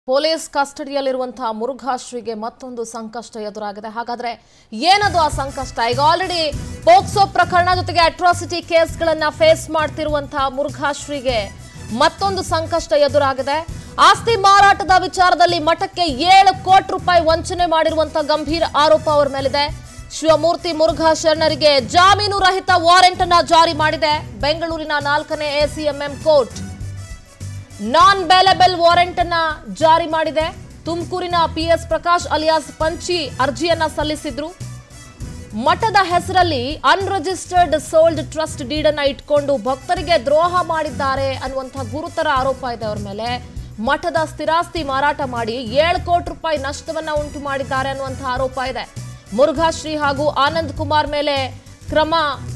police ಕಸ್ಟಡಿಯಲ್ಲಿರುವಂತಹ ಮುರುಘಾಶ್ರೀಗೆ ಮತ್ತೊಂದು ಸಂಕಷ್ಟ ಎದುರಾಗಿದೆ ಹಾಗಾದ್ರೆ ಏನದು ಆ ಸಂಕಷ್ಟ ಈಗ ಆಲ್ರೆಡಿ ಪೋಕ್ಸೋ ಪ್ರಕರಣ ಜೊತೆಗೆ ಅಟ್ರಾಸಿಟಿ ಕೇಸ್ಗಳನ್ನ ಫೇಸ್ ಮಾಡ್ತಿರುವಂತಹ ಮುರುಘಾಶ್ರೀಗೆ ಮತ್ತೊಂದು ಸಂಕಷ್ಟ ಎದುರಾಗಿದೆ ಆಸ್ತಿ ಮಾರಾಟದ ವಿಚಾರದಲ್ಲಿ ಮಠಕ್ಕೆ ಏಳು ಕೋಟಿ ರೂಪಾಯಿ ವಂಚನೆ ಮಾಡಿರುವಂತಹ ಗಂಭೀರ ಆರೋಪ ಅವರ ಮೇಲಿದೆ ಶಿವಮೂರ್ತಿ ಮುರುಘಾ ಶರಣರಿಗೆ ಜಾಮೀನು ರಹಿತ ವಾರೆಂಟ್ ಅನ್ನ ಜಾರಿ ಮಾಡಿದೆ ಬೆಂಗಳೂರಿನ ನಾಲ್ಕನೇ ACMM court non bailable warrant ಅನ್ನ ಜಾರಿ ಮಾಡಿದೆ ತುಮಕೂರಿನ ಪಿಎಸ್ ಪ್ರಕಾಶ್ ಅಲಿಯಾಸ್ ಪಂಚಿ ಅರ್ಜಿಯನ್ನ ಸಲ್ಲಿಸಿದ್ರು ಮಠದ ಹೆಸರಲ್ಲಿ ಅನ್ರಿಜಿಸ್ಟರ್ಡ್ ಸೋಲ್ಡ್ ಟ್ರಸ್ಟ್ ಡೀಡ್ ಅನ್ನ ಇಟ್ಕೊಂಡು ಭಕ್ತರಿಗೆ ದ್ರೋಹ ಮಾಡಿದ್ದಾರೆ ಅನ್ನುವಂತಹ ಗುರುತರ ಆರೋಪ ಇದೆ ಅವ್ರ ಮೇಲೆ ಮಠದ ಸ್ಥಿರಾಸ್ತಿ ಮಾರಾಟ ಮಾಡಿ ಏಳು ಕೋಟಿ ರೂಪಾಯಿ ನಷ್ಟವನ್ನ ಉಂಟು ಮಾಡಿದ್ದಾರೆ ಅನ್ನುವಂತಹ ಆರೋಪ ಇದೆ ಮುರುಘಾಶ್ರೀ ಹಾಗೂ ಆನಂದ್ ಕುಮಾರ್ ಮೇಲೆ ಕ್ರಮ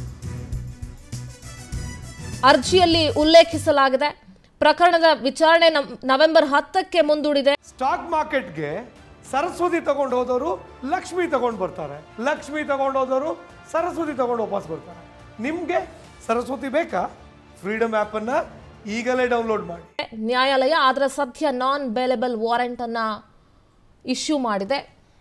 ಅರ್ಜಿಯಲ್ಲಿ ಉಲ್ಲೇಖಿಸಲಾಗಿದೆ ಪ್ರಕರಣದ ವಿಚಾರಣೆ ನವ್- ನವೆಂಬರ್ ಹತ್ತಕ್ಕೆ ಮುಂದೂಡಿದೆ ಸ್ಟಾಕ್ ಮಾರ್ಕೆಟ್ಗೆ ಸರಸ್ವತಿ ತಗೊಂಡು ಹೋದವರು ಲಕ್ಷ್ಮಿ ತಗೊಂಡು ಬರ್ತಾರೆ ಲಕ್ಷ್ಮಿ ತಗೊಂಡು ಹೋದವರು ಸರಸ್ವತಿ ತಗೊಂಡು ವಾಪಸ್ ಬರ್ತಾರೆ ನಿಮಗೆ ಸರಸ್ವತಿ ಬೇಕಾ ಫ್ರೀಡಮ್ ಆ್ಯಪನ್ನು ಈಗಲೇ ಡೌನ್ಲೋಡ್ ಮಾಡಿ ನ್ಯಾಯಾಲಯ ಆದರೆ ಸದ್ಯ ನಾನ್ ಬೇಲೆಬಲ್ ವಾರೆಂಟ್ ಅನ್ನ ಇಶ್ಯೂ ಮಾಡಿದೆ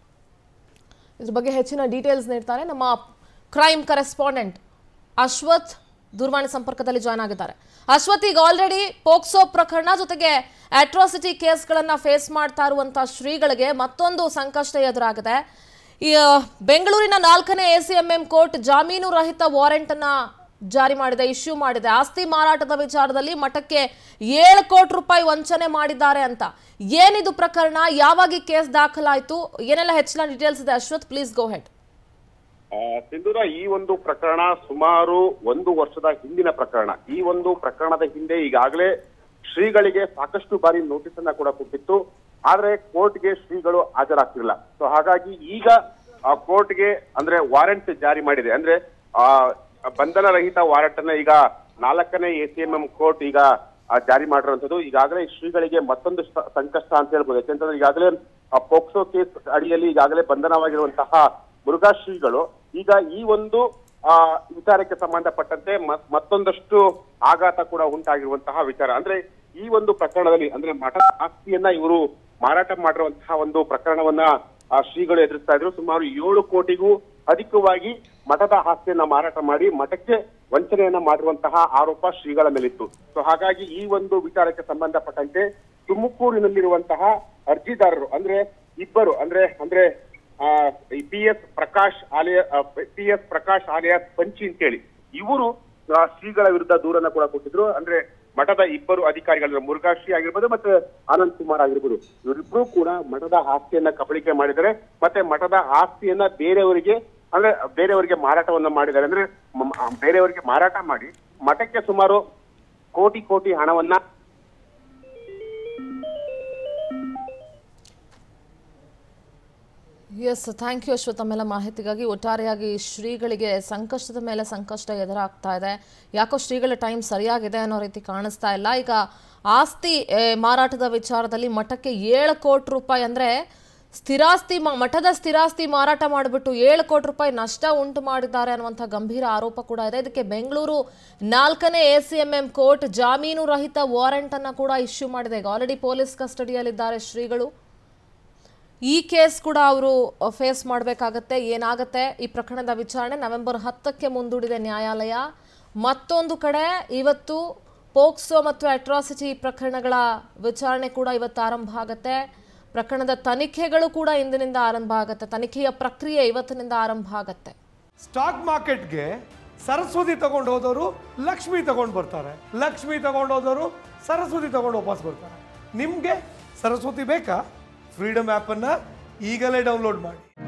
ಇದ್ರ ಬಗ್ಗೆ ಹೆಚ್ಚಿನ ಡೀಟೇಲ್ಸ್ ನೀಡ್ತಾರೆ ನಮ್ಮ ಕ್ರೈಮ್ ಕರೆಸ್ಪಾಂಡೆಂಟ್ ಅಶ್ವಥ್ ದೂರವಾಣಿ ಸಂಪರ್ಕದಲ್ಲಿ ಜಾಯ್ನ್ ಆಗಿದ್ದಾರೆ ಅಶ್ವಥ್ ಈಗ ಆಲ್ರೆಡಿ ಪೋಕ್ಸೋ ಪ್ರಕರಣ ಜೊತೆಗೆ ಅಟ್ರಾಸಿಟಿ ಕೇಸ್ಗಳನ್ನ ಫೇಸ್ ಮಾಡ್ತಾ ಇರುವಂತಹ ಶ್ರೀಗಳಿಗೆ ಮತ್ತೊಂದು ಸಂಕಷ್ಟ ಎದುರಾಗಿದೆ ಈ ಆ, ಬೆಂಗಳೂರಿನ ನಾಲ್ಕನೇ ಎಸಿಎಂಎಂ ಕೋರ್ಟ್ ಜಾಮೀನು ರಹಿತ ವಾರೆಂಟ್ ಅನ್ನ ಜಾರಿ ಮಾಡಿದೆ ಇಶ್ಯೂ ಮಾಡಿದೆ ಆಸ್ತಿ ಮಾರಾಟದ ವಿಚಾರದಲ್ಲಿ ಮಠಕ್ಕೆ ಏಳು ಕೋಟಿ ರೂಪಾಯಿ ವಂಚನೆ ಮಾಡಿದ್ದಾರೆ ಅಂತ ಏನಿದು ಪ್ರಕರಣ ಯಾವಾಗ ಈ ಕೇಸ್ ದಾಖಲಾಯಿತು ಏನೆಲ್ಲ ಹೆಚ್ಚಿನ ಡೀಟೇಲ್ಸ್ ಇದೆ ಅಶ್ವಥ್ ಪ್ಲೀಸ್ ಗೋ ಹೆಡ್ ಆ, ಸಿಂಧೂರ ಈ ಒಂದು ಪ್ರಕರಣ ಸುಮಾರು ಒಂದು ವರ್ಷದ ಹಿಂದಿನ ಪ್ರಕರಣ ಈ ಒಂದು ಪ್ರಕರಣದ ಹಿಂದೆ ಈಗಾಗಲೇ ಶ್ರೀಗಳಿಗೆ ಸಾಕಷ್ಟು ಬಾರಿ ನೋಟಿಸ್ ಅನ್ನ ಕೂಡ ಕೊಟ್ಟಿತ್ತು ಆದ್ರೆ ಕೋರ್ಟ್ಗೆ ಶ್ರೀಗಳು ಹಾಜರಾಗ್ತಿರಲಿಲ್ಲ ಸೊ ಹಾಗಾಗಿ ಈಗ ಕೋರ್ಟ್ಗೆ ಅಂದ್ರೆ ವಾರೆಂಟ್ ಜಾರಿ ಮಾಡಿದೆ ಅಂದ್ರೆ ಆ ಬಂಧನ ರಹಿತ ವಾರೆಂಟ್ ಅನ್ನ ಈಗ ನಾಲ್ಕನೇ ಎಸಿಎಂಎಂ ಕೋರ್ಟ್ ಈಗ ಆ, ಜಾರಿ ಮಾಡಿರುವಂತದ್ದು ಈಗಾಗಲೇ ಶ್ರೀಗಳಿಗೆ ಮತ್ತೊಂದು ಸ- ಸಂಕಷ್ಟ ಅಂತ ಹೇಳ್ಬೋದು ಯಾಕೆಂತಂದ್ರೆ ಈಗಾಗಲೇ ಆ, ಪೋಕ್ಸೋ ಕೇಸ್ ಅಡಿಯಲ್ಲಿ ಈಗಾಗಲೇ ಬಂಧನವಾಗಿರುವಂತಹ ಮುರುಘಾ ಶ್ರೀಗಳು ಈಗ ಈ ಒಂದು ಆ ವಿಚಾರಕ್ಕೆ ಸಂಬಂಧಪಟ್ಟಂತೆ ಮತ್- ಮತ್ತೊಂದಷ್ಟು ಆಘಾತ ಕೂಡ ಉಂಟಾಗಿರುವಂತಹ ವಿಚಾರ ಅಂದ್ರೆ ಈ ಒಂದು ಪ್ರಕರಣದಲ್ಲಿ ಅಂದ್ರೆ ಮಠದ ಆಸ್ತಿಯನ್ನ ಇವರು ಮಾರಾಟ ಮಾಡಿರುವಂತಹ ಒಂದು ಪ್ರಕರಣವನ್ನ ಆ ಶ್ರೀಗಳು ಎದುರಿಸ್ತಾ ಇದ್ರು ಸುಮಾರು ಏಳು ಕೋಟಿಗೂ ಅಧಿಕವಾಗಿ ಮಠದ ಆಸ್ತಿಯನ್ನ ಮಾರಾಟ ಮಾಡಿ ಮಠಕ್ಕೆ ವಂಚನೆಯನ್ನ ಮಾಡಿರುವಂತಹ ಆರೋಪ ಶ್ರೀಗಳ ಮೇಲಿತ್ತು ಸೊ ಹಾಗಾಗಿ ಈ ಒಂದು ವಿಚಾರಕ್ಕೆ ಸಂಬಂಧಪಟ್ಟಂತೆ ತುಮಕೂರಿನಲ್ಲಿರುವಂತಹ ಅರ್ಜಿದಾರರು ಅಂದ್ರೆ ಇಬ್ಬರು ಅಂದ್ರೆ ಅಂದ್ರೆ P S Prakash alias P S Prakash alias Panchi ಅಂತೇಳಿ ಇವರು ಆ, ಶ್ರೀಗಳ ವಿರುದ್ಧ ದೂರನ್ನ ಕೂಡ ಕೊಟ್ಟಿದ್ರು ಅಂದ್ರೆ ಮಠದ ಇಬ್ಬರು ಅಧಿಕಾರಿಗಳು ಮುರುಘಾಶ್ರೀ ಆಗಿರ್ಬೋದು ಮತ್ತೆ ಆನಂದ್ ಕುಮಾರ್ ಆಗಿರ್ಬೋದು ಇವರಿಬ್ರು ಕೂಡ ಮಠದ ಆಸ್ತಿಯನ್ನ ಕಬಳಿಕೆ ಮಾಡಿದ್ದಾರೆ ಮತ್ತೆ ಮಠದ ಆಸ್ತಿಯನ್ನ ಬೇರೆಯವರಿಗೆ ಅಂದ್ರೆ ಬೇರೆಯವರಿಗೆ ಮಾರಾಟವನ್ನ ಮಾಡಿದ್ದಾರೆ ಅಂದ್ರೆ ಮ- ಮ- ಬೇರೆಯವರಿಗೆ ಮಾರಾಟ ಮಾಡಿ ಮಠಕ್ಕೆ ಸುಮಾರು ಕೋಟಿ ಕೋಟಿ ಹಣವನ್ನ ಎಸ್ ಥ್ಯಾಂಕ್ ಯು ಅಶ್ವಥ್ ತಮ್ಮೆಲ್ಲ ಮಾಹಿತಿಗಾಗಿ ಒಟ್ಟಾರೆಯಾಗಿ ಶ್ರೀಗಳಿಗೆ ಸಂಕಷ್ಟದ ಮೇಲೆ ಸಂಕಷ್ಟ ಎದುರಾಗ್ತಾ ಇದೆ ಯಾಕೋ ಶ್ರೀಗಳ ಟೈಮ್ ಸರಿಯಾಗಿದೆ ಅನ್ನೋ ರೀತಿ ಕಾಣಿಸ್ತಾ ಇಲ್ಲ ಈಗ ಆಸ್ತಿ ಏ, ಮಾರಾಟದ ವಿಚಾರದಲ್ಲಿ ಮಠಕ್ಕೆ ಏಳು ಕೋಟಿ ರೂಪಾಯಿ ಅಂದರೆ ಸ್ಥಿರಾಸ್ತಿ ಮ- ಮಠದ ಸ್ಥಿರಾಸ್ತಿ ಮಾರಾಟ ಮಾಡಿಬಿಟ್ಟು ಏಳು ಕೋಟಿ ರೂಪಾಯಿ ನಷ್ಟ ಉಂಟು ಮಾಡಿದ್ದಾರೆ ಅನ್ನುವಂಥ ಗಂಭೀರ ಆರೋಪ ಕೂಡ ಇದೆ ಇದಕ್ಕೆ ಬೆಂಗಳೂರು ನಾಲ್ಕನೇ A C M M court ಜಾಮೀನು ರಹಿತ ವಾರೆಂಟ್ ಅನ್ನ ಕೂಡ ಇಶ್ಯೂ ಮಾಡಿದೆ ಈಗ ಆಲ್ರೆಡಿ ಪೊಲೀಸ್ ಕಸ್ಟಡಿಯಲ್ಲಿದ್ದಾರೆ ಶ್ರೀಗಳು ಈ ಕೇಸ್ ಕೂಡ ಅವರು ಫೇಸ್ ಮಾಡಬೇಕಾಗತ್ತೆ ಏನಾಗತ್ತೆ ಈ ಪ್ರಕರಣದ ವಿಚಾರಣೆ ನವೆಂಬರ್ ಹತ್ತಕ್ಕೆ ಮುಂದೂಡಿದೆ ನ್ಯಾಯಾಲಯ ಮತ್ತೊಂದು ಕಡೆ ಇವತ್ತು ಪೋಕ್ಸೋ ಮತ್ತು ಅಟ್ರಾಸಿಟಿ ಪ್ರಕರಣಗಳ ವಿಚಾರಣೆ ಕೂಡ ಇವತ್ತು ಆರಂಭ ಆಗತ್ತೆ ಪ್ರಕರಣದ ತನಿಖೆಗಳು ಕೂಡ ಇಂದಿನಿಂದ ಆರಂಭ ಆಗತ್ತೆ ತನಿಖೆಯ ಪ್ರಕ್ರಿಯೆ ಇವತ್ತಿನಿಂದ ಆರಂಭ ಆಗತ್ತೆ ಸ್ಟಾಕ್ ಮಾರ್ಕೆಟ್ಗೆ ಸರಸ್ವತಿ ತಗೊಂಡು ಹೋದವರು ಲಕ್ಷ್ಮಿ ತಗೊಂಡು ಬರ್ತಾರೆ ಲಕ್ಷ್ಮಿ ತಗೊಂಡು ಹೋದವರು ಸರಸ್ವತಿ ತಗೊಂಡು ವಾಪಸ್ ಬರ್ತಾರೆ ನಿಮಗೆ ಸರಸ್ವತಿ ಬೇಕಾ ಫ್ರೀಡಮ್ ಆ್ಯಪನ್ನು ಈಗಲೇ ಡೌನ್ಲೋಡ್ ಮಾಡಿ